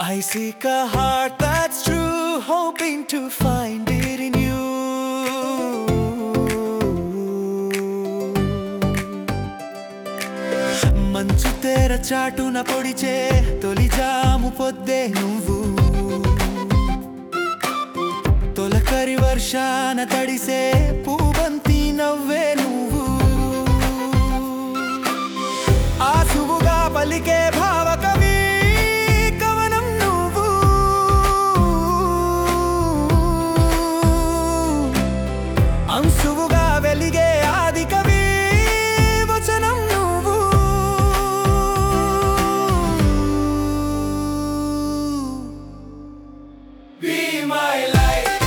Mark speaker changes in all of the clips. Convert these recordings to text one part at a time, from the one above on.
Speaker 1: I seek a heart that's true, hoping to find it in you. మంచు తెర చాటున పొడిచే తొలి జాము పొద్దే నువ్వు తొలకరి వర్షాన తడిసే పూబంతి నవ్వే నువ్వు ఆసువుగా పలికే భావకవి కవనం నువ్వు అంశువుగా వెలిగే ఆది కవి వచనం నువ్వు Be my light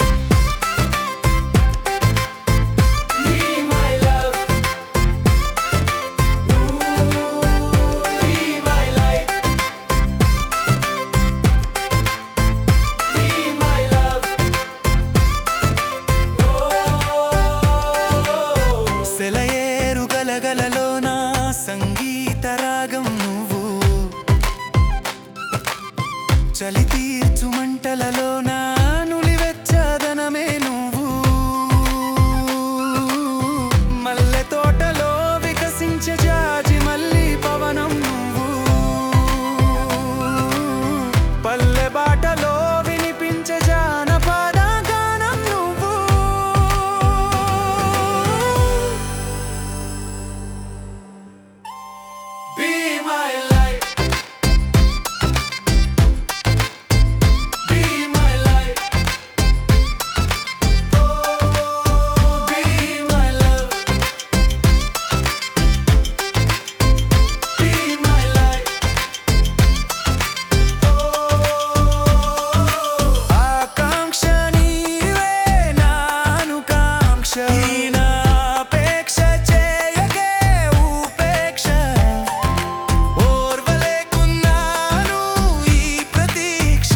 Speaker 1: Be my love Be my light Be my love సెలయేరు గలగలలోన సంగీత రాగం నువ్వు చలి తీర్చు మంటలలోన నులివెచ్చదనమే నువ్వు మల్లె తోటలో వికసించే జాజి మల్లి పవనం నువ్వు పల్లె బాటలో వినిపించే జానపద గానం నువ్వు Be my light Be my light Oh, be my love Be my light ఆకాంక్ష నీవే నానుకాంక్ష ఈనాపేక్ష చేయగే ఉపేక్ష ఓర్వలేకున్నాను ఈ ప్రతీక్ష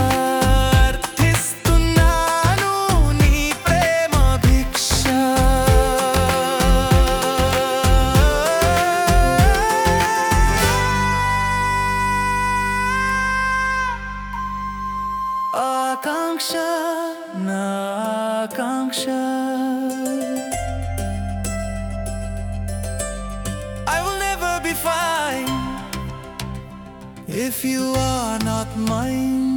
Speaker 1: అర్థిస్తున్నాను నీ ప్రేమ భిక్ష ఆకాంక్ష నా ఆకాంక్ష I will never be fine if you are not mine.